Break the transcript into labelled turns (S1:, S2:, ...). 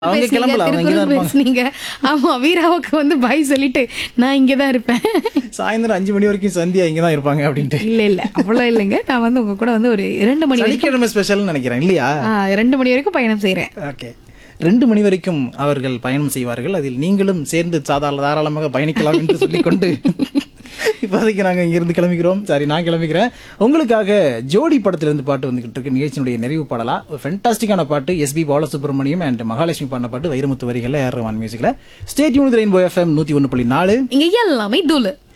S1: அவங்க
S2: பேசுனீங்க,
S1: கிளம்பல அவங்க இங்கே தான்
S2: திருக்குறள்
S1: இருப்பாங்க
S2: பேசுனீங்க ஆமா வீராவுக்கு வந்து பாய் சொல்லிட்டு நான் இங்கே தான் இருப்பேன்
S1: சாயந்தரம் அஞ்சு மணி வரைக்கும் சந்தியா இங்கே தான் இருப்பாங்க அப்படின்ட்டு
S2: இல்ல இல்ல அவ்வளோ இல்லைங்க நான் வந்து உங்க கூட வந்து ஒரு இரண்டு மணி வரைக்கும்
S1: சனிக்கிழமை ஸ்பெஷல்னு நினைக்கிறேன் இல்லையா
S2: ஆ, ரெண்டு மணி வரைக்கும் பயணம் செய்றேன்
S1: ஓகே ரெண்டு மணி வரைக்கும் அவர்கள் பயணம் செய்வார்கள் அதில் நீங்களும் சேர்ந்து சாதாரண தாராளமாக பயணிக்கலாம் என்று சொல்லிக்கொண்டு இப்போதைக்கு நாங்கள் இங்கிருந்து கிளம்பிக்கிறோம் சாரி நான் கிளம்பிக்கிறேன் உங்களுக்காக ஜோடி படத்திலிருந்து பாட்டு வந்துகிட்டு இருக்கு நிகழ்ச்சியினுடைய நிறைவு பாடலா ஒரு ஃபென்டாஸ்டிக்கான பாட்டு எஸ்பி பாலசுப்ரமணியம் அண்ட் மகாலட்சுமி பாடின பாட்டு வைரமுத்து வரிகளில் ஏஆர் ரஹ்மான் மியூசிக்கில் ஸ்டேட் யூனிட் ரெயின்போ எஃப்எம் நூற்றி ஒன்று புள்ளி நாலு
S2: இங்க எல்லாமே தூளு